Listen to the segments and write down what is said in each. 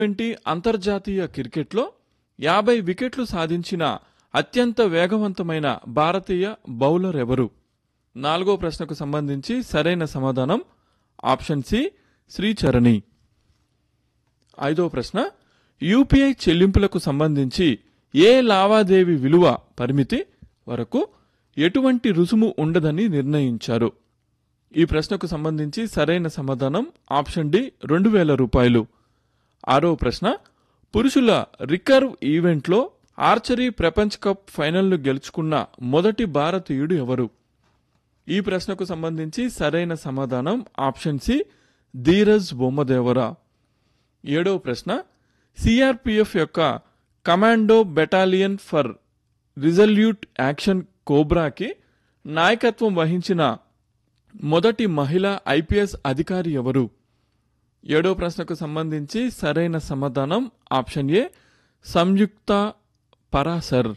twenty అంతర్జాతీయ క్రికెట్లో యాభై వికెట్లు సాధించిన అత్యంత వేగవంతమైన భారతీయ బౌలర్ ఎవరు నాలుగో ప్రశ్నకు సంబంధించి సరైన సమాధానం ఆప్షన్ సి శ్రీచరణి ఐదో ప్రశ్న యూపీఐ చెల్లింపులకు సంబంధించి ఏ లావాదేవీ విలువ పరిమితి వరకు ఎటువంటి రుసుము ఉండదని నిర్ణయించారు ఈ ప్రశ్నకు సంబంధించి సరైన సమాధానం ఆప్షన్ డి రెండు వేల రూపాయలు ఆరో ప్రశ్న పురుషుల రికర్వ్ ఈవెంట్లో ఆర్చరీ ప్రపంచ కప్ ఫైనల్ను గెలుచుకున్న మొదటి భారతీయుడు ఎవరు ఈ ప్రశ్నకు సంబంధించి సరైన సమాధానం ఆప్షన్ సి ధీరజ్ బొమ్మదేవరా ఏడవ ప్రశ్న సిఆర్పిఎఫ్ యొక్క commando battalion for resolute action కోబ్రాకి నాయకత్వం వహించిన మొదటి మహిళా ఐపీఎస్ అధికారి ఎవరు ఏడో ప్రశ్నకు సంబంధించి సరైన సమాధానం ఆప్షన్ ఏ సంయుక్త పరాసర్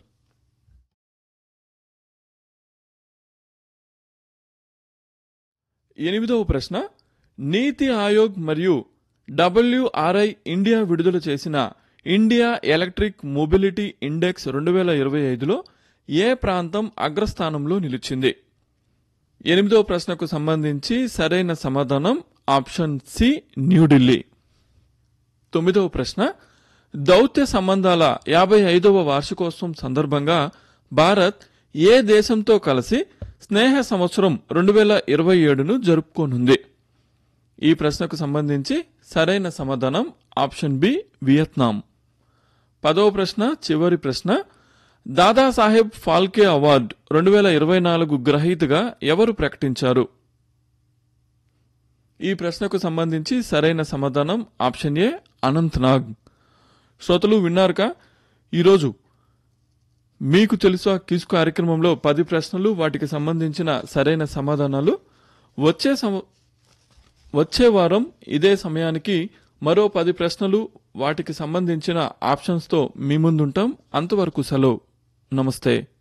ఎనిమిదవ ప్రశ్న నీతి ఆయోగ్ మరియు డబ్ల్యూఆర్ఐ ఇండియా విడుదల చేసిన ఇండియా ఎలక్ట్రిక్ మొబిలిటీ ఇండెక్స్ రెండు వేల ఇరవై ఐదులో ఏ ప్రాంతం అగ్రస్థానంలో నిలిచింది ఎనిమిదవ ప్రశ్నకు సంబంధించి సరైన సమాధానం ఆప్షన్ సి న్యూఢిల్లీ తొమ్మిదవ ప్రశ్న దౌత్య సంబంధాల యాభై ఐదవ వార్షికోత్సవం సందర్భంగా భారత్ ఏ దేశంతో కలిసి స్నేహ సంవత్సరం రెండు వేల ఇరవై ఏడును జరుపుకోనుంది ఈ ప్రశ్నకు సంబంధించి సరైన సమాధానం ఆప్షన్ బి వియత్నాం పదవ ప్రశ్న చివరి ప్రశ్న దాదాసాహెబ్ ఫాల్కే అవార్డ్ రెండు వేల ఇరవై నాలుగు గ్రహీతగా ఎవరు ప్రకటించారు ఈ ప్రశ్నకు సంబంధించి సరైన సమాధానం ఆప్షన్ ఏ అనంతనాగ్ శ్రోతలు విన్నారుగా ఈరోజు మీకు తెలుసా క్విజ్ కార్యక్రమంలో పది ప్రశ్నలు వాటికి సంబంధించిన సరైన సమాధానాలు వచ్చే సమ వచ్చే వారం ఇదే సమయానికి మరో పది ప్రశ్నలు వాటికి సంబంధించిన ఆప్షన్స్తో మీ ముందుంటాం అంతవరకు సెలవు నమస్తే